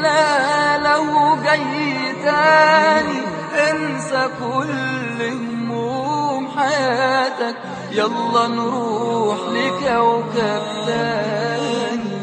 ولا لو جاي تاني انسى كل هموم حياتك يلا نروح لكوكب تاني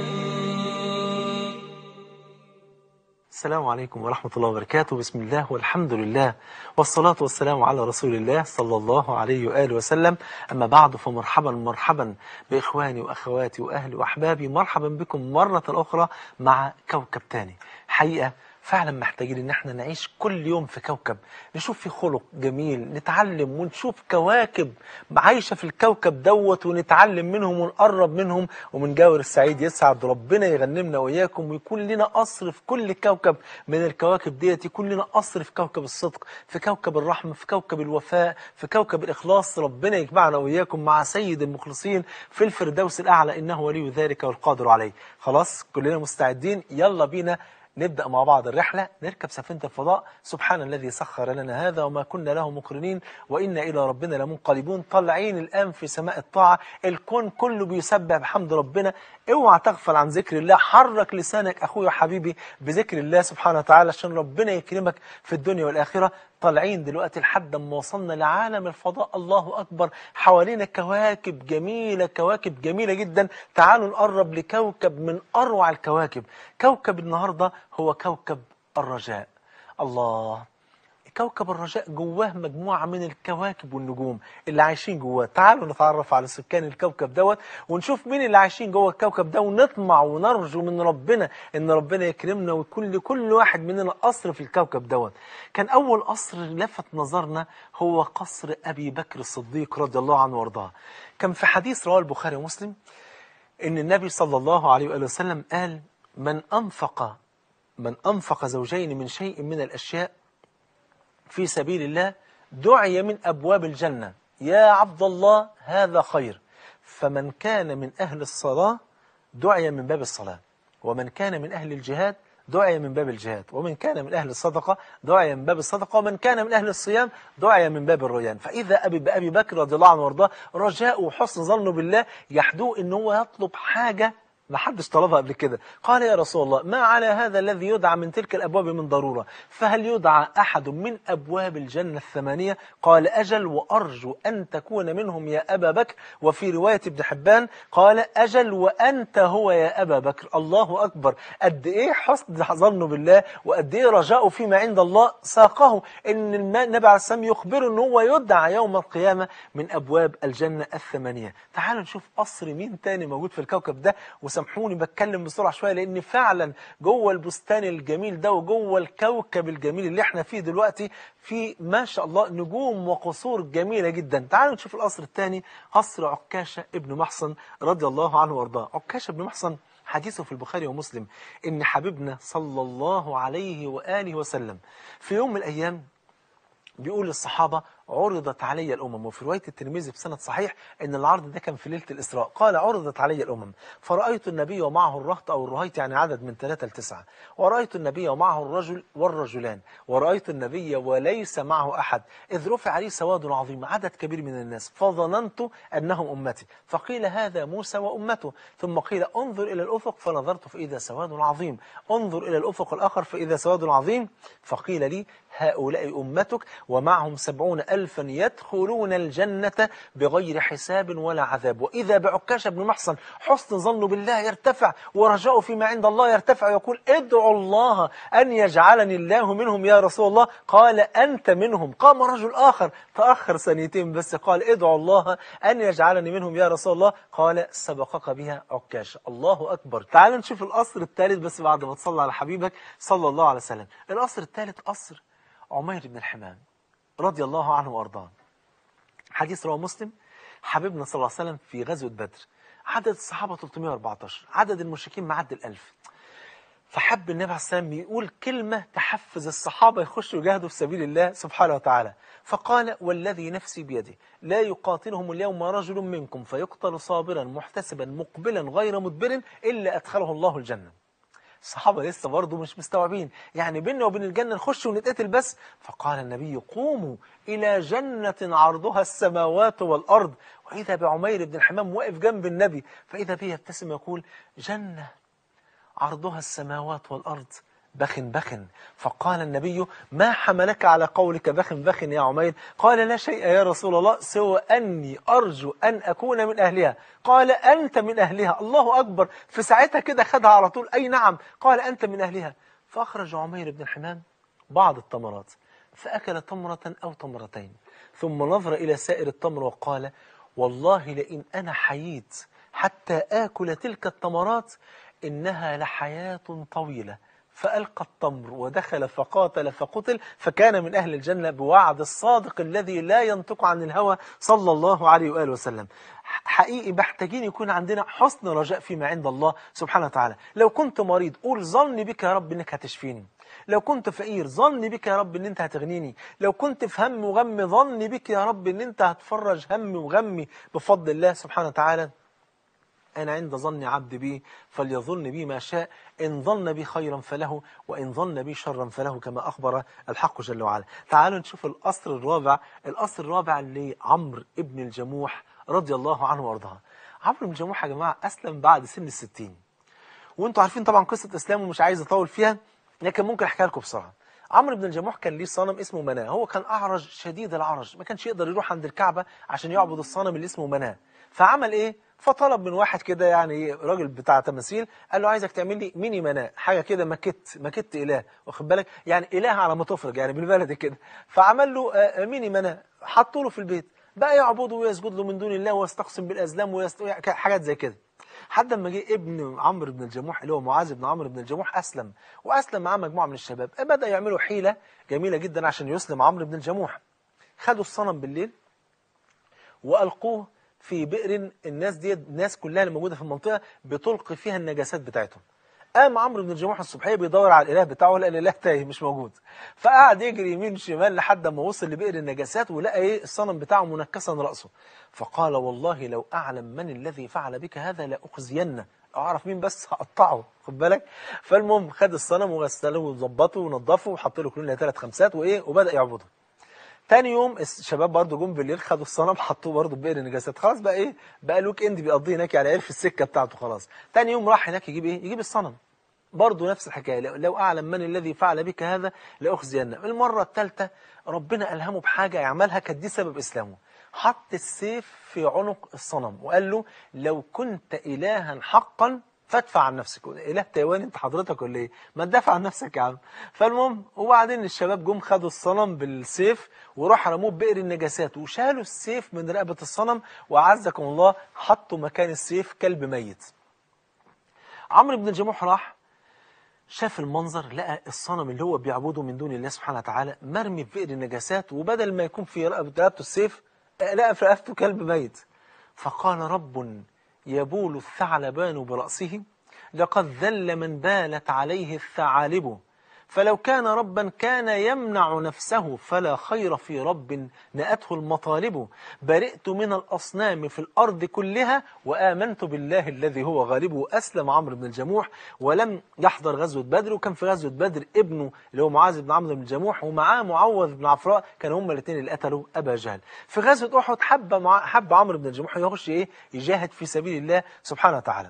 السلام عليكم ورحمة الله وبركاته بسم الله والحمد لله والصلاة والسلام على رسول الله صلى الله عليه وآله وسلم أما بعد فمرحبا مرحبا بإخواني وأخواتي وأهلي وأحبابي مرحبا بكم مرة أخرى مع كوكب تاني حقيقة فعلا محتاجين ان احنا نعيش كل يوم في كوكب نشوف فيه خلق جميل نتعلم ونشوف كواكب عايشة في الكوكب دوت ونتعلم منهم ونقرب منهم ومن جاور السعيد يسعد ربنا يغنمنا وإياكم ويكون لنا قصر في كل كوكب من الكواكب ديت يكون لنا قصر في كوكب الصدق في كوكب الرحمة في كوكب الوفاء في كوكب الإخلاص ربنا يجمعنا وإياكم مع سيد المخلصين في الفردوس الأعلى إنه ولي ذلك والقادر عليه خلاص كلنا مستعدين يلا بينا نبدأ مع بعض الرحلة نركب سفينة الفضاء سبحان الذي سخر لنا هذا وما كنا له مقرنين وإنا إلى ربنا لمنقلبون طالعين الآن في سماء الطاعة الكون كله بيسبح بحمد ربنا اوعى تغفل عن ذكر الله حرك لسانك أخويا وحبيبي بذكر الله سبحانه وتعالى عشان ربنا يكرمك في الدنيا والآخرة طالعين دلوقتي لحد ما وصلنا لعالم الفضاء الله أكبر حوالينا كواكب جميلة كواكب جميلة جدا تعالوا نقرب لكوكب من أروع الكواكب كوكب النهاردة هو كوكب الرجاء الله كوكب الرجاء جواه مجموعة من الكواكب والنجوم اللي عايشين جواه تعالوا نتعرف على سكان الكوكب دوت ونشوف مين اللي عايشين جوه الكوكب ده ونطمع ونرجو من ربنا ان ربنا يكرمنا ويكون لكل واحد مننا قصر في الكوكب دوت كان اول قصر لفت نظرنا هو قصر ابي بكر الصديق رضي الله عنه وارضاه كان في حديث رواه البخاري ومسلم ان النبي صلى الله عليه وآله وسلم قال من انفق من انفق زوجين من شيء من الاشياء في سبيل الله دعي من أبواب الجنة يا عبد الله هذا خير فمن كان من أهل الصلاة دعي من باب الصلاة ومن كان من أهل الجهاد دعي من باب الجهاد ومن كان من أهل الصدقة دعي من باب الصدقة ومن كان من أهل الصيام دعي من باب الريان فإذا أبي بأبي بكر رضي الله عنه وارضاه رجاء وحسن ظنه بالله يحدوه إن هو يطلب حاجة ما حدش طلبها قبل كده قال يا رسول الله ما على هذا الذي يدعى من تلك الأبواب من ضرورة فهل يدعى أحد من أبواب الجنة الثمانية قال أجل وأرجو أن تكون منهم يا أبا بكر وفي رواية ابن حبان قال أجل وأنت هو يا أبا بكر الله أكبر قد إيه حسن ظنه بالله وقد إيه رجاؤه فيما عند الله ساقه إن النبي عليه السلام يخبره أن هو يدعى يوم القيامة من أبواب الجنة الثمانية تعالوا نشوف قصر مين تاني موجود في الكوكب ده وسامحوني بتكلم بسرعة شوية لأن فعلا جوه البستان الجميل ده وجوه الكوكب الجميل اللي احنا فيه دلوقتي في ما شاء الله نجوم وقصور جميلة جدا تعالوا نشوف القصر الثاني قصر عكاشة ابن محصن رضي الله عنه وارضاه عكاشة ابن محصن حديثه في البخاري ومسلم إن حبيبنا صلى الله عليه وآله وسلم في يوم من الأيام بيقول للصحابة عرضت علي الأمم وفي رواية الترمذي بسند صحيح أن العرض ده كان في ليلة الإسراء قال عرضت علي الأمم فرأيت النبي ومعه الرهط أو الرهيط يعني عدد من ثلاثة لتسعة ورأيت النبي ومعه الرجل والرجلان ورأيت النبي وليس معه أحد إذ رفع عليه سواد عظيم عدد كبير من الناس فظننت أنهم أمتي فقيل هذا موسى وأمته ثم قيل انظر إلى الأفق فنظرت فإذا سواد عظيم انظر إلى الأفق الآخر فإذا سواد عظيم فقيل لي هؤلاء أمتك ومعهم سبعون ألفا يدخلون الجنة بغير حساب ولا عذاب وإذا بعكاش بن محصن حسن ظنه بالله يرتفع ورجاؤه فيما عند الله يرتفع ويقول ادعوا الله أن يجعلني الله منهم يا رسول الله قال أنت منهم قام رجل آخر تأخر سنتين بس قال ادعوا الله أن يجعلني منهم يا رسول الله قال سبقك بها عكاش الله أكبر تعال نشوف القصر الثالث بس بعد ما تصلى على حبيبك صلى الله عليه وسلم القصر الثالث قصر عمير بن الحمام رضي الله عنه وارضاه حديث رواه مسلم حبيبنا صلى الله عليه وسلم في غزوة بدر عدد الصحابة 314 عدد المشركين معدي الألف فحب النبي عليه السلام يقول كلمة تحفز الصحابة يخشوا يجاهدوا في سبيل الله سبحانه وتعالى فقال والذي نفسي بيده لا يقاتلهم اليوم رجل منكم فيقتل صابرا محتسبا مقبلا غير مدبر إلا أدخله الله الجنة الصحابة لسه برضه مش مستوعبين يعني بيننا وبين الجنة نخش ونتقتل بس فقال النبي قوموا إلى جنة عرضها السماوات والأرض وإذا بعمير بن الحمام واقف جنب النبي فإذا به يبتسم يقول جنة عرضها السماوات والأرض بخ بخ فقال النبي ما حملك على قولك بخ بخ يا عمير قال لا شيء يا رسول الله سوى أني أرجو أن أكون من أهلها قال أنت من أهلها الله أكبر في ساعتها كده خدها على طول أي نعم قال أنت من أهلها فأخرج عمير بن الحمام بعض التمرات فأكل تمرة أو تمرتين ثم نظر إلى سائر التمر وقال والله لئن أنا حييت حتى آكل تلك التمرات إنها لحياة طويلة فألقى التمر ودخل فقاتل فقتل فكان من أهل الجنة بوعد الصادق الذي لا ينطق عن الهوى صلى الله عليه وآله وسلم حقيقي محتاجين يكون عندنا حسن رجاء فيما عند الله سبحانه وتعالى لو كنت مريض قول ظني بك يا رب إنك هتشفيني لو كنت فقير ظني بك يا رب ان انت هتغنيني لو كنت في هم وغم ظني بك يا رب ان انت هتفرج همي وغمي بفضل الله سبحانه وتعالى أنا عند ظن عبد بي فليظن بي ما شاء إن ظن بي خيرا فله وإن ظن بي شرا فله كما أخبر الحق جل وعلا تعالوا نشوف الأصل الرابع الأصل الرابع لعمرو ابن الجموح رضي الله عنه وارضاه عمرو بن الجموح يا جماعة أسلم بعد سن الستين وانتوا عارفين طبعا قصة إسلامه مش عايز أطول فيها لكن ممكن أحكي لكم بسرعة عمرو بن الجموح كان ليه صنم اسمه مناه هو كان أعرج شديد العرج ما كانش يقدر يروح عند الكعبة عشان يعبد الصنم اللي اسمه مناه فعمل إيه فطلب من واحد كده يعني راجل بتاع تماثيل قال له عايزك تعمل لي ميني مناه حاجه كده ماكيت ماكيت اله واخد بالك يعني اله على ما تفرج يعني بالبلدي كده فعمل له آه، ميني مناه حطه له في البيت بقى يعبده ويسجد له من دون الله ويستقسم بالازلام ويست... حاجات زي كده حد ما جه ابن عمرو بن الجموح اللي هو معاذ بن عمرو بن الجموح اسلم واسلم معاه مجموعه من الشباب بدا يعملوا حيله جميله جدا عشان يسلم عمرو بن الجموح خدوا الصنم بالليل والقوه في بئر الناس دي الناس كلها اللي موجوده في المنطقه بتلقي فيها النجاسات بتاعتهم قام عمرو بن الجموح الصبحيه بيدور على الاله بتاعه لقى الاله تايه مش موجود فقعد يجري يمين شمال لحد ما وصل لبئر النجاسات ولقى ايه الصنم بتاعه منكسا راسه فقال والله لو اعلم من الذي فعل بك هذا لاخزينه اعرف مين بس هقطعه خد بالك فالمهم خد الصنم وغسله وظبطه ونضفه وحط له كلنا ثلاث خمسات وايه وبدا يعبده تاني يوم الشباب برضه جم بالليل خدوا الصنم حطوه برضه في بئر النجاسات خلاص بقى ايه بقى الويك اند بيقضيه هناك يعني عرف السكه بتاعته خلاص تاني يوم راح هناك يجيب ايه يجيب الصنم برضه نفس الحكايه لو- لو اعلم من الذي فعل بك هذا لاخزينه المره الثالثه ربنا الهمه بحاجه يعملها كانت دي سبب اسلامه حط السيف في عنق الصنم وقال له لو كنت الها حقا فادفع عن نفسك اله تايوان انت حضرتك ولا ايه ما تدافع عن نفسك يا عم فالمهم وبعدين الشباب جم خدوا الصنم بالسيف وراح رموه بئر النجاسات وشالوا السيف من رقبه الصنم وعزكم الله حطوا مكان السيف كلب ميت عمرو بن الجموح راح شاف المنظر لقى الصنم اللي هو بيعبده من دون الله سبحانه وتعالى مرمي في بئر النجاسات وبدل ما يكون في رقبته رقبته السيف آه، لقى في رقبته كلب ميت فقال رب يبول الثعلبان برأسه لقد ذل من بالت عليه الثعالب فلو كان ربا كان يمنع نفسه فلا خير في رب نأته المطالب برئت من الأصنام في الأرض كلها وآمنت بالله الذي هو غالبه أسلم عمرو بن الجموح ولم يحضر غزوة بدر وكان في غزوة بدر ابنه اللي هو معاذ بن عمرو بن الجموح ومعاه معوذ بن عفراء كانوا هما الاثنين اللي قتلوا أبا جهل في غزوة أحد حب مع حب عمرو بن الجموح يخش إيه يجاهد في سبيل الله سبحانه وتعالى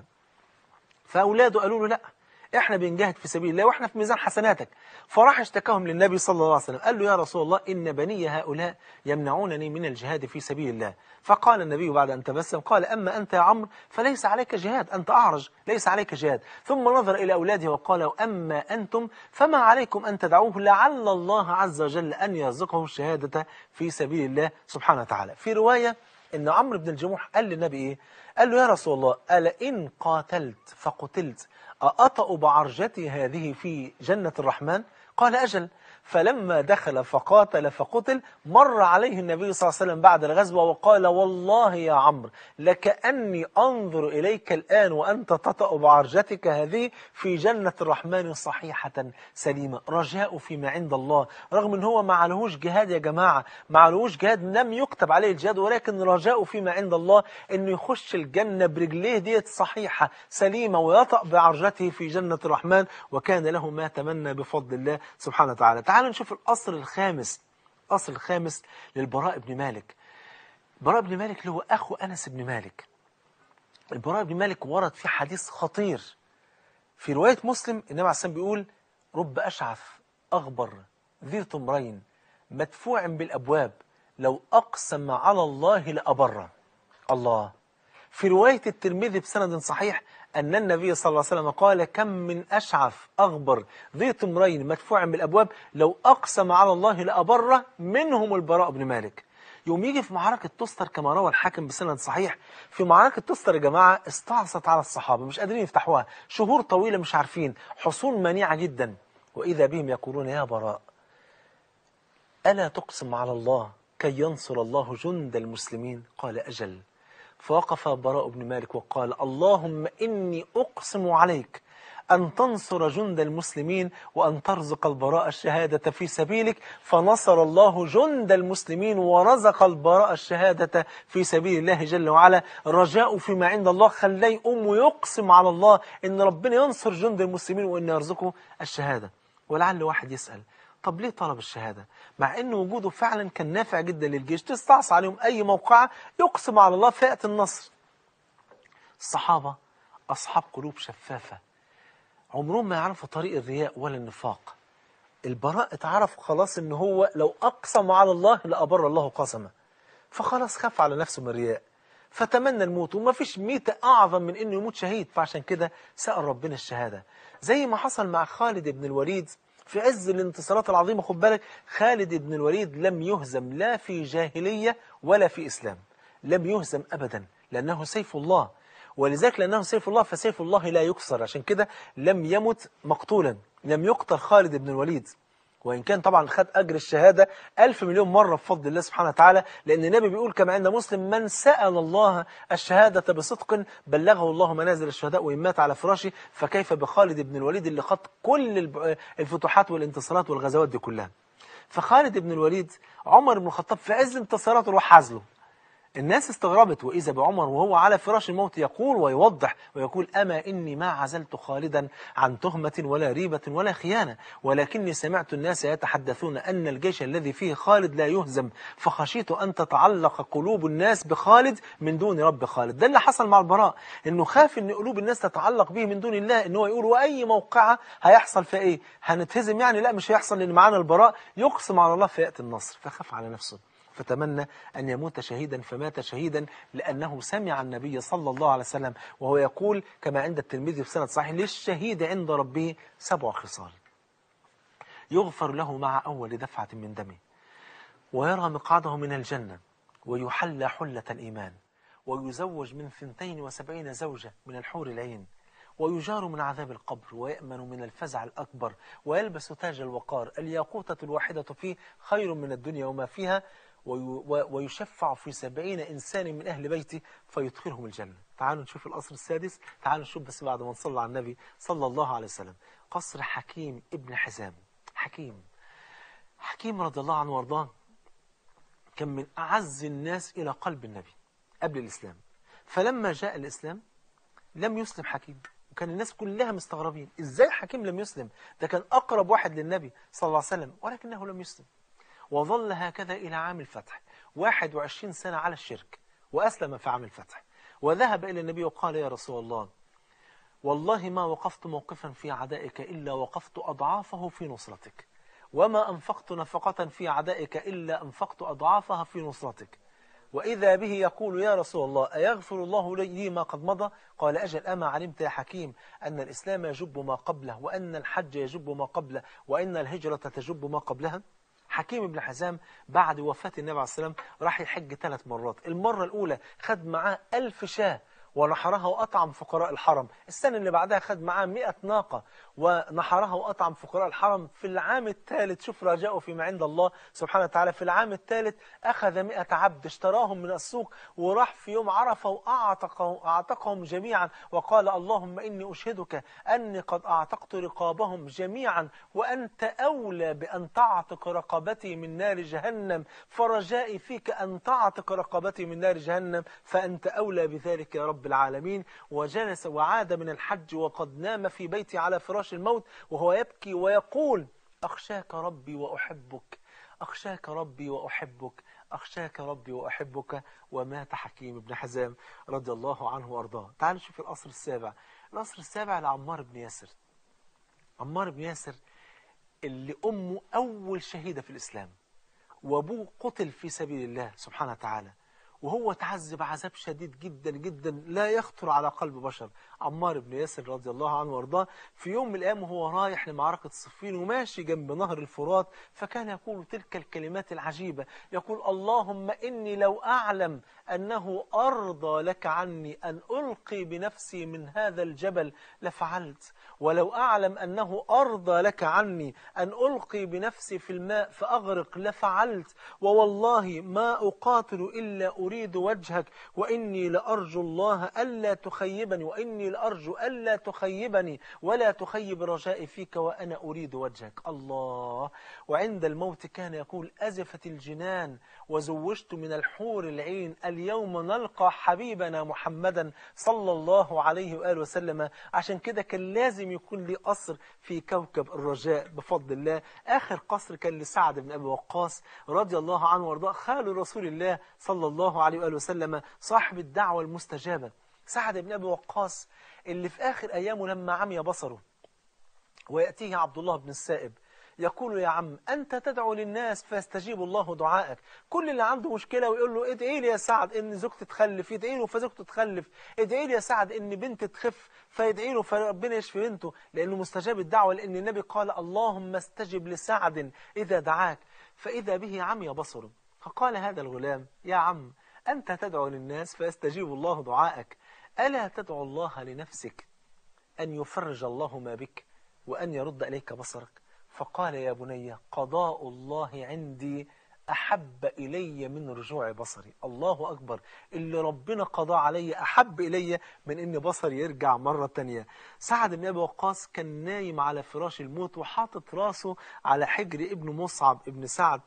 فأولاده قالوا له لا احنا بنجاهد في سبيل الله واحنا في ميزان حسناتك فراح اشتكاهم للنبي صلى الله عليه وسلم قال له يا رسول الله إن بني هؤلاء يمنعونني من الجهاد في سبيل الله فقال النبي بعد أن تبسم قال أما أنت يا عمرو فليس عليك جهاد أنت أعرج ليس عليك جهاد ثم نظر إلى أولاده وقال أما أنتم فما عليكم أن تدعوه لعل الله عز وجل أن يرزقه الشهادة في سبيل الله سبحانه وتعالى في رواية ان عمرو بن الجموح قال للنبي ايه قال له يا رسول الله الا ان قاتلت فقتلت اطأ بعرجتي هذه في جنة الرحمن قال اجل فلما دخل فقاتل فقتل مر عليه النبي صلى الله عليه وسلم بعد الغزوة وقال والله يا عمرو لكأني أنظر إليك الآن وأنت تطأ بعرجتك هذه في جنة الرحمن صحيحة سليمة رجاء فيما عند الله رغم أن هو ما عليهوش جهاد يا جماعة ما عليهوش جهاد لم يكتب عليه الجهاد ولكن رجاء فيما عند الله أنه يخش الجنة برجليه ديت صحيحة سليمة ويطأ بعرجته في جنة الرحمن وكان له ما تمنى بفضل الله سبحانه وتعالى تعالوا نشوف الأصل الخامس الأصل الخامس للبراء بن مالك براء بن مالك اللي هو أخو أنس بن مالك البراء بن مالك ورد في حديث خطير في رواية مسلم النبي عليه السلام بيقول رب أشعث أغبر ذي طمرين مدفوع بالأبواب لو أقسم على الله لأبره الله في رواية الترمذي بسند صحيح أن النبي صلى الله عليه وسلم قال كم من أشعث أغبر ذي طمرين مدفوع بالأبواب لو أقسم على الله لأبره منهم البراء بن مالك يوم يجي في معركة تستر كما روى الحاكم بسند صحيح في معركة تستر يا جماعة استعصت على الصحابة مش قادرين يفتحوها شهور طويلة مش عارفين حصول منيعة جدا وإذا بهم يقولون يا براء ألا تقسم على الله كي ينصر الله جند المسلمين قال أجل فوقف براء بن مالك وقال اللهم إني أقسم عليك أن تنصر جند المسلمين وأن ترزق البراء الشهادة في سبيلك فنصر الله جند المسلمين ورزق البراء الشهادة في سبيل الله جل وعلا رجاء فيما عند الله خلاه يقوم ويقسم على الله إن ربنا ينصر جند المسلمين وإن يرزقه الشهادة ولعل واحد يسأل طب ليه طلب الشهادة مع ان وجوده فعلا كان نافع جدا للجيش تستعصى عليهم اي موقعة يقسم على الله فئة النصر الصحابة اصحاب قلوب شفافة عمرهم ما يعرفوا طريق الرياء ولا النفاق البراء اتعرف خلاص ان هو لو اقسم على الله لابر الله قسمه فخلاص خاف على نفسه من الرياء فتمنى الموت وما فيش ميتة أعظم من إنه يموت شهيد فعشان كده سأل ربنا الشهادة زي ما حصل مع خالد بن الوليد في عز الانتصارات العظيمة خد بالك خالد بن الوليد لم يهزم لا في جاهلية ولا في إسلام لم يهزم أبدا لأنه سيف الله ولذلك لأنه سيف الله فسيف الله لا يكسر عشان كده لم يمت مقتولا لم يقتل خالد بن الوليد وإن كان طبعا خد أجر الشهادة ألف مليون مرة بفضل الله سبحانه وتعالى لأن النبي بيقول كما عند مسلم من سأل الله الشهادة بصدق بلغه الله منازل الشهداء وإن مات على فراشه فكيف بخالد بن الوليد اللي خط كل الب- الفتوحات والانتصارات والغزوات دي كلها فخالد بن الوليد عمر بن الخطاب في عز انتصاراته راح عزله الناس استغربت وإذا بعمر وهو على فراش الموت يقول ويوضح ويقول أما إني ما عزلت خالدا عن تهمة ولا ريبة ولا خيانة ولكني سمعت الناس يتحدثون أن الجيش الذي فيه خالد لا يهزم فخشيت أن تتعلق قلوب الناس بخالد من دون رب خالد ده اللي حصل مع البراء إنه خاف إن قلوب الناس تتعلق به من دون الله إن هو يقول وأي موقعة هيحصل فيها إيه هنتهزم يعني لا مش هيحصل لأن معانا البراء يقسم على الله فيأتي النصر فخاف على نفسه فتمنى أن يموت شهيدا فمات شهيدا لأنه سمع النبي صلى الله عليه وسلم وهو يقول كما عند الترمذي في سنة صحيح للشهيد عند ربه سبع خصال يغفر له مع أول دفعة من دمه ويرى مقعده من الجنة ويحلى حلة الإيمان ويزوج من ثنتين وسبعين زوجة من الحور العين ويجار من عذاب القبر ويأمن من الفزع الأكبر ويلبس تاج الوقار الياقوتة الواحدة فيه خير من الدنيا وما فيها وي- و- ويشفع في سبعين إنسان من أهل بيته فيدخلهم الجنة تعالوا نشوف القصر السادس تعالوا نشوف بس بعد ما نصلى على النبي صلى الله عليه وسلم قصر حكيم ابن حزام حكيم حكيم رضي الله عنه وارضاه كان من أعز الناس إلى قلب النبي قبل الإسلام فلما جاء الإسلام لم يسلم حكيم وكان الناس كلها مستغربين إزاي حكيم لم يسلم ده كان أقرب واحد للنبي صلى الله عليه وسلم ولكنه لم يسلم وظل هكذا إلى عام الفتح 21 سنة على الشرك وأسلم في عام الفتح وذهب إلى النبي وقال يا رسول الله والله ما وقفت موقفا في عدائك إلا وقفت أضعافه في نصرتك وما أنفقت نفقة في عدائك إلا أنفقت أضعافها في نصرتك وإذا به يقول يا رسول الله أيغفر الله لي ما قد مضى قال أجل أما علمت يا حكيم أن الإسلام يجب ما قبله وأن الحج يجب ما قبله وأن الهجرة تجب ما قبلها حكيم بن حزام بعد وفاة النبي عليه السلام راح يحج ثلاث مرات المرة الأولى خد معاه ألف شاه ونحرها وأطعم فقراء الحرم السنة اللي بعدها خد معاه مئة ناقة ونحرها وأطعم فقراء الحرم في العام الثالث شوف رجاءه فيما عند الله سبحانه وتعالى في العام الثالث أخذ مئة عبد اشتراهم من السوق وراح في يوم عرفة وأعتقهم أعتقهم جميعا وقال اللهم إني أشهدك أني قد أعتقت رقابهم جميعا وأنت أولى بأن تعتق رقبتي من نار جهنم فرجائي فيك أن تعتق رقبتي من نار جهنم فأنت أولى بذلك يا رب العالمين وجلس وعاد من الحج وقد نام في بيتي على فراش الموت وهو يبكي ويقول أخشاك ربي وأحبك أخشاك ربي وأحبك أخشاك ربي وأحبك ومات حكيم بن حزام رضي الله عنه وأرضاه تعالوا شوف القصر السابع القصر السابع لعمار بن ياسر عمار بن ياسر اللي أمه أول شهيدة في الإسلام وأبوه قتل في سبيل الله سبحانه وتعالى وهو تعذب عذاب شديد جدا جدا لا يخطر على قلب بشر عمار بن ياسر رضي الله عنه وارضاه في يوم من الأيام وهو رايح لمعركة الصفين وماشي جنب نهر الفرات فكان يقول تلك الكلمات العجيبة يقول اللهم إني لو أعلم أنه أرضى لك عني أن ألقي بنفسي من هذا الجبل لفعلت ولو أعلم أنه أرضى لك عني أن ألقي بنفسي في الماء فأغرق لفعلت ووالله ما أقاتل إلا أريد وجهك وإني لأرجو الله ألا تخيبني وإني لأرجو ألا تخيبني ولا تخيب رجائي فيك وأنا أريد وجهك الله وعند الموت كان يقول أزفت الجنان وزوجت من الحور العين اليوم نلقى حبيبنا محمدا صلى الله عليه وآله وسلم عشان كده كان لازم يكون لي قصر في كوكب الرجاء بفضل الله آخر قصر كان لسعد بن أبي وقاص رضي الله عنه وارضاه خال رسول الله صلى الله عليه وآله وسلم صاحب الدعوة المستجابة سعد بن أبي وقاص اللي في آخر أيامه لما عمي بصره ويأتيه عبد الله بن السائب يقول يا عم أنت تدعو للناس فيستجيب الله دعائك كل اللي عنده مشكلة ويقول له ادعي لي يا سعد ان زوجتي تخلف يدعي له فزوجته تخلف ادعي لي يا سعد ان بنت تخف فيدعي له فربنا يشفي بنته لأنه مستجاب الدعوة لأن النبي قال اللهم استجب لسعد إذا دعاك فإذا به عمي بصره فقال هذا الغلام يا عم أنت تدعو للناس فيستجيب الله دعائك ألا تدعو الله لنفسك أن يفرج الله ما بك وأن يرد إليك بصرك فقال يا بني قضاء الله عندي أحب إلي من رجوع بصري الله أكبر اللي ربنا قضى علي أحب إلي من إن بصري يرجع مرة تانية سعد بن أبي وقاص كان نايم على فراش الموت وحاطط راسه على حجر ابن مصعب ابن سعد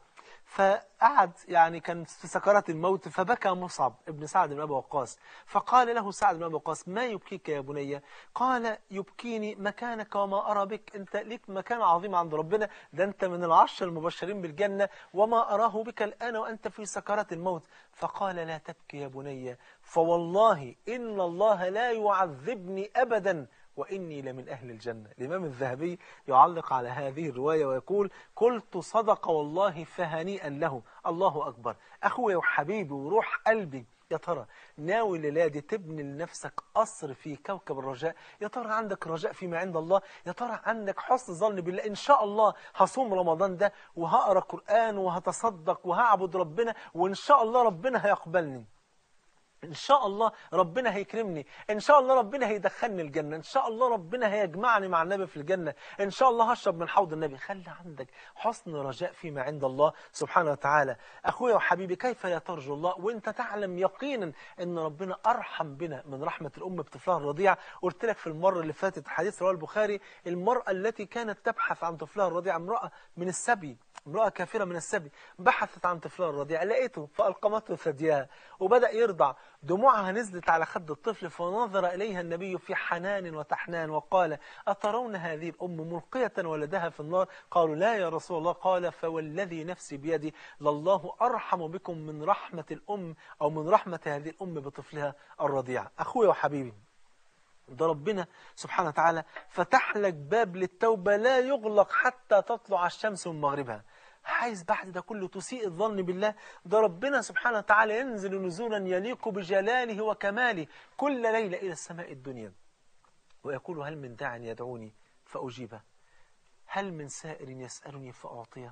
فقعد يعني كان في سكرات الموت فبكى مصعب ابن سعد بن أبي وقاص فقال له سعد بن أبي وقاص ما يبكيك يا بني قال يبكيني مكانك وما أرى بك أنت ليك مكان عظيم عند ربنا ده أنت من العشر المبشرين بالجنة وما أراه بك الآن وأنت في سكرات الموت فقال لا تبكي يا بني فوالله إن الله لا يعذبني أبدا وإني لمن أهل الجنة الإمام الذهبي يعلق على هذه الرواية ويقول قلت صدق والله فهنيئا له الله أكبر أخوي وحبيبي وروح قلبي يا ترى ناوي الليلة دي تبني لنفسك قصر في كوكب الرجاء يا ترى عندك رجاء فيما عند الله يا ترى عندك حسن ظن بالله إن شاء الله هصوم رمضان ده وهقرأ قرآن وهتصدق وهعبد ربنا وإن شاء الله ربنا هيقبلني إن شاء الله ربنا هيكرمني إن شاء الله ربنا هيدخلني الجنة إن شاء الله ربنا هيجمعني مع النبي في الجنة إن شاء الله هشرب من حوض النبي خلي عندك حسن رجاء فيما عند الله سبحانه وتعالى أخويا وحبيبي كيف لا ترجو الله وإنت تعلم يقينا أن ربنا أرحم بنا من رحمة الأم بطفلها الرضيع قلت لك في المرة اللي فاتت حديث رواه البخاري المرأة التي كانت تبحث عن طفلها الرضيع امرأة من السبي امرأة كافرة من السبي بحثت عن طفلها الرضيع لقيته فألقمته ثديها وبدأ يرضع دموعها نزلت على خد الطفل فنظر إليها النبي في حنان وتحنان وقال أترون هذه الأم ملقية ولدها في النار قالوا لا يا رسول الله قال فوالذي نفسي بيدي لله أرحم بكم من رحمة الأم أو من رحمة هذه الأم بطفلها الرضيع أخويا وحبيبي ده ربنا سبحانه وتعالى فتح لك باب للتوبة لا يغلق حتى تطلع الشمس من مغربها عايز بعد ده كله تسيء الظن بالله ده ربنا سبحانه وتعالى ينزل نزولا يليق بجلاله وكماله كل ليلة إلى السماء الدنيا ويقول هل من داع يدعوني فأجيبه هل من سائر يسألني فأعطيه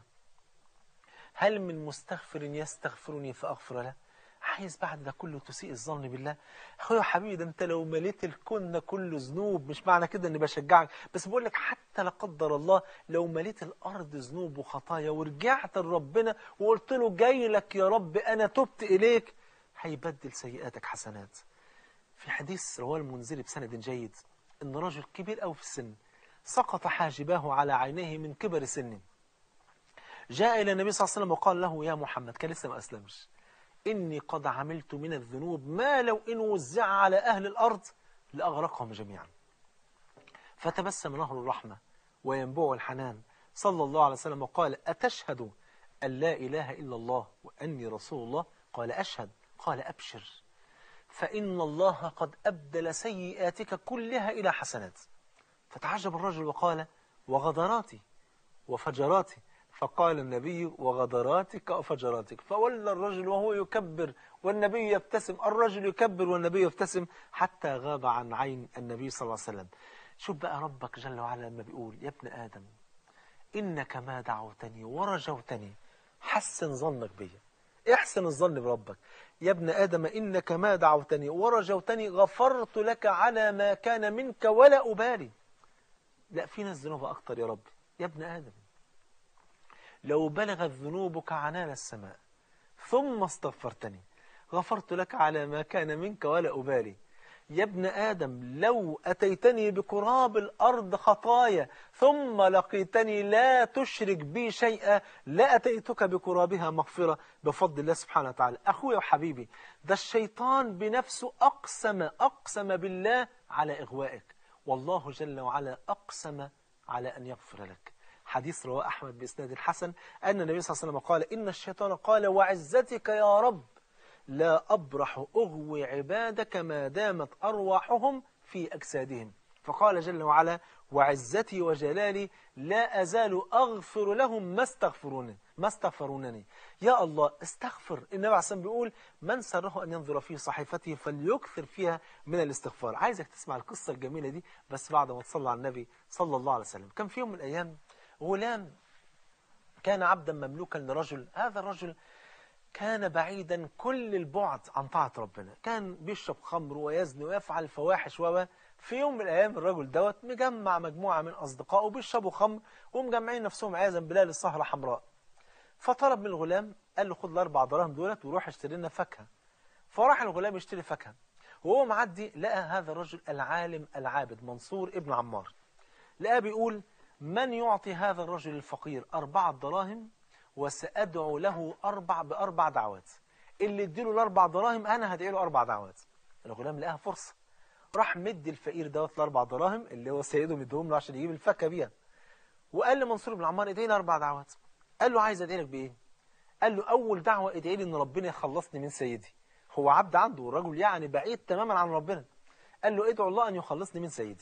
هل من مستغفر يستغفرني فأغفر له عايز بعد ده كله تسيء الظن بالله اخويا حبيبي ده انت لو مليت الكون ده كله ذنوب مش معنى كده اني بشجعك بس بقول لك حتى لا قدر الله لو مليت الارض ذنوب وخطايا ورجعت لربنا وقلت له جاي لك يا رب انا تبت اليك هيبدل سيئاتك حسنات في حديث رواه المنذري بسند جيد ان رجل كبير قوي في السن سقط حاجباه على عينيه من كبر سنه جاء الى النبي صلى الله عليه وسلم وقال له يا محمد كان لسه ما اسلمش إني قد عملت من الذنوب ما لو إن وزع على أهل الأرض لأغرقهم جميعا فتبسم نهر الرحمة وينبوع الحنان صلى الله عليه وسلم وقال أتشهد أن لا إله إلا الله وأني رسول الله قال أشهد قال أبشر فإن الله قد أبدل سيئاتك كلها إلى حسنات فتعجب الرجل وقال وغدراتي وفجراتي فقال النبي وغدراتك وفجراتك فولى الرجل وهو يكبر والنبي يبتسم الرجل يكبر والنبي يبتسم حتى غاب عن عين النبي صلى الله عليه وسلم شوف بقى ربك جل وعلا لما بيقول يا ابن آدم إنك ما دعوتني ورجوتني حسن ظنك بي احسن الظن بربك يا ابن آدم إنك ما دعوتني ورجوتني غفرت لك على ما كان منك ولا أبالي لا في ناس ذنوبها أكتر يا رب يا ابن آدم لو بلغت ذنوبك عنان السماء ثم استغفرتني غفرت لك على ما كان منك ولا أبالي يا ابن آدم لو أتيتني بقراب الأرض خطايا ثم لقيتني لا تشرك بي شيئا لا أتيتك بقرابها مغفرة بفضل الله سبحانه وتعالى أخويا وحبيبي ده الشيطان بنفسه أقسم أقسم بالله على إغوائك والله جل وعلا أقسم على أن يغفر لك حديث رواه أحمد بإسناد الحسن أن النبي صلى الله عليه وسلم قال إن الشيطان قال وعزتك يا رب لا أبرح أغوي عبادك ما دامت أرواحهم في أجسادهم فقال جل وعلا وعزتي وجلالي لا أزال أغفر لهم ما استغفرونني ما استغفرونني يا الله استغفر النبي عليه الصلاة بيقول من سره أن ينظر في صحيفته فليكثر فيها من الاستغفار عايزك تسمع القصة الجميلة دي بس بعد ما تصلى على النبي صلى الله عليه وسلم كان في يوم من الأيام غلام كان عبدا مملوكا لرجل هذا الرجل كان بعيدا كل البعد عن طاعة ربنا كان بيشرب خمر ويزني ويفعل فواحش و في يوم من الأيام الرجل دوت مجمع مجموعة من أصدقائه بيشربوا خمر ومجمعين نفسهم عياذا بالله للسهرة حمراء فطلب من الغلام قال له خد الأربع دراهم دولت وروح اشتري لنا فاكهة فراح الغلام يشتري فاكهة وهو معدي لقى هذا الرجل العالم العابد منصور ابن عمار لقى بيقول من يعطي هذا الرجل الفقير أربعة دراهم وسأدعو له أربع بأربع دعوات اللي اديله الأربع دراهم أنا هدعي له أربع دعوات الغلام لقاها فرصة راح مدي الفقير دوت الأربع دراهم اللي هو سيده مديهم له عشان يجيب الفاكهة بيها وقال لمنصور بن عمار ادعي لي أربع دعوات قال له عايز ادعي لك بإيه؟ قال له أول دعوة ادعي لي إن ربنا يخلصني من سيدي هو عبد عنده والرجل يعني بعيد تماما عن ربنا قال له ادعو الله أن يخلصني من سيدي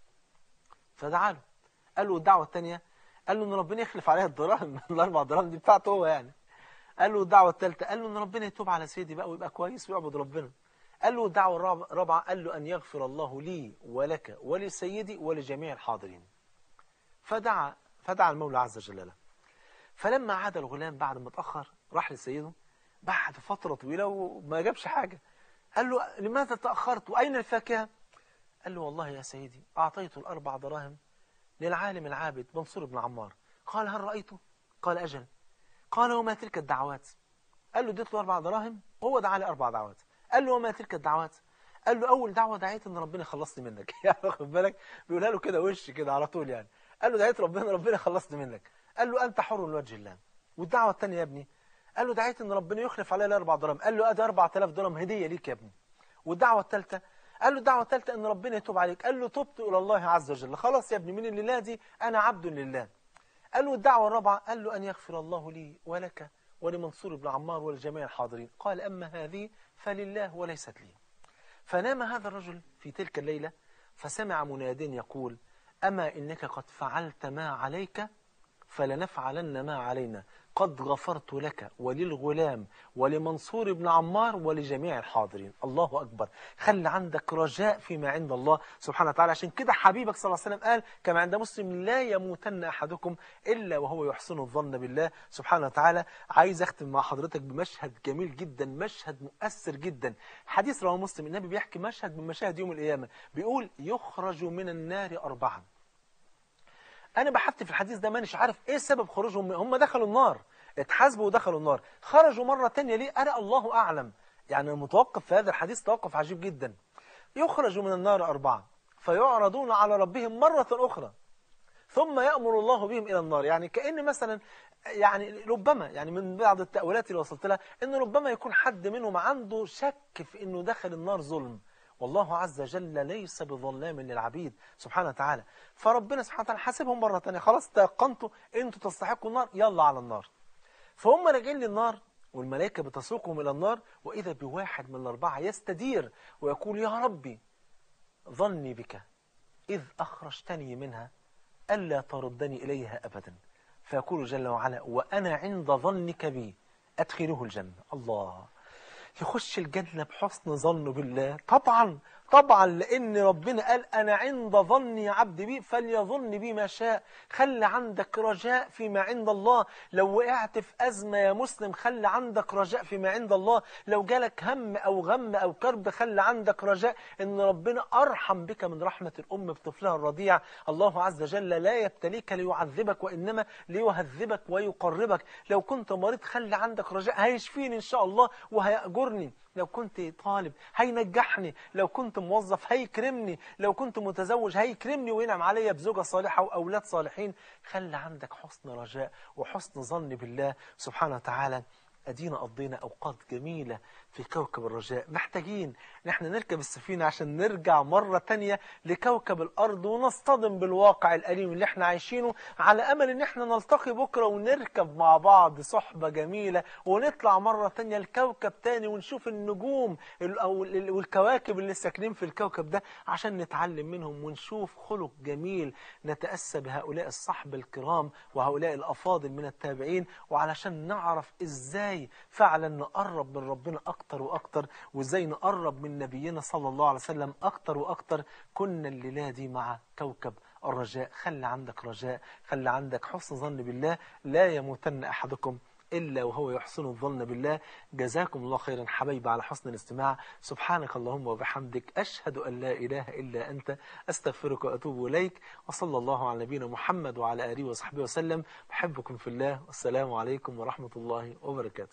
فدعا له قال له الدعوة الثانية قال له ان ربنا يخلف عليها الدراهم الاربع دراهم دي بتاعته هو يعني قال له الدعوه الثالثه قال له ان ربنا يتوب على سيدي بقى ويبقى كويس ويعبد ربنا قال له الدعوه الرابعه قال له ان يغفر الله لي ولك ولسيدي ولجميع الحاضرين فدعا فدعا المولى عز وجل له فلما عاد الغلام بعد ما اتاخر راح لسيده بعد فتره طويله وما جابش حاجه قال له لماذا تاخرت واين الفاكهه قال له والله يا سيدي اعطيته الاربع دراهم للعالم العابد منصور بن عمار قال هل رأيته؟ قال أجل قال وما تلك الدعوات؟ قال له اديت له أربع دراهم هو دعا لي أربع دعوات قال له وما تلك الدعوات؟ قال له أول دعوة دعيت إن ربنا يخلصني منك يعني واخد بالك بيقولها له كده وش كده على طول يعني قال له دعيت ربنا ربنا يخلصني منك قال له أنت حر لوجه الله والدعوة الثانية يا ابني قال له دعيت إن ربنا يخلف علي الأربع درهم قال له أدي 4000 درهم هدية ليك يا ابني والدعوة الثالثة قال له الدعوة الثالثة ان ربنا يتوب عليك قال له تبت الى الله عز وجل خلاص يا ابني من الليلة دي انا عبد لله قال له الدعوة الرابعة قال له ان يغفر الله لي ولك ولمنصور بن عمار ولجميع الحاضرين قال اما هذه فلله وليست لي فنام هذا الرجل في تلك الليلة فسمع مناد يقول اما انك قد فعلت ما عليك فلنفعلن ما علينا قد غفرت لك وللغلام ولمنصور بن عمار ولجميع الحاضرين الله أكبر خلي عندك رجاء فيما عند الله سبحانه وتعالى عشان كده حبيبك صلى الله عليه وسلم قال كما عند مسلم لا يموتن أحدكم إلا وهو يحسن الظن بالله سبحانه وتعالى عايز أختم مع حضرتك بمشهد جميل جدا مشهد مؤثر جدا حديث رواه مسلم النبي بيحكي مشهد من مشاهد يوم القيامة بيقول يخرج من النار أربعة انا بحثت في الحديث ده مانيش عارف ايه سبب خروجهم هم دخلوا النار اتحاسبوا ودخلوا النار خرجوا مرة تانية ليه انا الله اعلم يعني المتوقف في هذا الحديث توقف عجيب جدا يخرج من النار أربعة فيعرضون على ربهم مرة أخرى ثم يأمر الله بهم إلى النار يعني كأن مثلا يعني ربما يعني من بعض التأويلات اللي وصلت لها أن ربما يكون حد منهم عنده شك في أنه دخل النار ظلم والله عز وجل ليس بظلام للعبيد سبحانه وتعالى فربنا سبحانه وتعالى حاسبهم مرة تانية خلاص تيقنتوا انتوا تستحقوا النار يلا على النار فهم راجعين للنار والملائكة بتسوقهم إلى النار وإذا بواحد من الأربعة يستدير ويقول يا ربي ظني بك إذ أخرجتني منها ألا تردني إليها أبدا فيقول جل وعلا وأنا عند ظنك بي أدخله الجنة الله يخش الجنة بحسن ظنه بالله طبعا طبعا لأن ربنا قال أنا عند ظني عبد بي فليظن بي ما شاء خلي عندك رجاء فيما عند الله لو وقعت في أزمة يا مسلم خلي عندك رجاء فيما عند الله لو جالك هم أو غم أو كرب خلي عندك رجاء إن ربنا أرحم بك من رحمة الأم بطفلها الرضيع الله عز وجل لا يبتليك ليعذبك وإنما ليهذبك ويقربك لو كنت مريض خلي عندك رجاء هيشفيني إن شاء الله وهيأجرني لو كنت طالب هينجحني لو كنت موظف هيكرمني لو كنت متزوج هيكرمني وينعم عليا بزوجة صالحة وأولاد صالحين خلي عندك حسن رجاء وحسن ظن بالله سبحانه وتعالى أدينا قضينا أوقات جميلة في كوكب الرجاء محتاجين ان احنا نركب السفينة عشان نرجع مرة تانية لكوكب الأرض ونصطدم بالواقع الأليم اللي احنا عايشينه على أمل ان احنا نلتقي بكرة ونركب مع بعض صحبة جميلة ونطلع مرة تانية لكوكب تاني ونشوف النجوم ال- أو ال- والكواكب اللي ساكنين في الكوكب ده عشان نتعلم منهم ونشوف خلق جميل نتأسى بهؤلاء الصحب الكرام وهؤلاء الأفاضل من التابعين وعلشان نعرف إزاي فعلا نقرب من ربنا أكتر وأكتر وإزاي نقرب من نبينا صلى الله عليه وسلم أكتر وأكتر كنا الليلة دي مع كوكب الرجاء خلي عندك رجاء خلي عندك حسن ظن بالله لا يموتن أحدكم إلا وهو يحسن الظن بالله جزاكم الله خيرا حبايبي على حسن الاستماع سبحانك اللهم وبحمدك أشهد أن لا إله إلا أنت أستغفرك وأتوب إليك وصلى الله على نبينا محمد وعلى آله وصحبه وسلم بحبكم في الله والسلام عليكم ورحمة الله وبركاته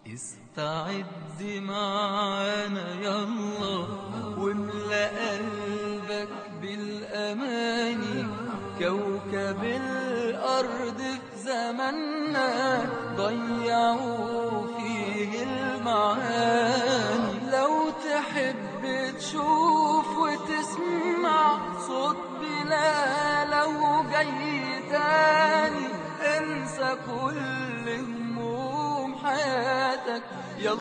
استعد معانا يلا واملأ قلبك بالأماني كوكب الأرض في زماننا ضيعوا فيه المعاني لو تحب تشوف وتسمع صوت بلاله جاي تاني انسى كل هموم حياتك يلا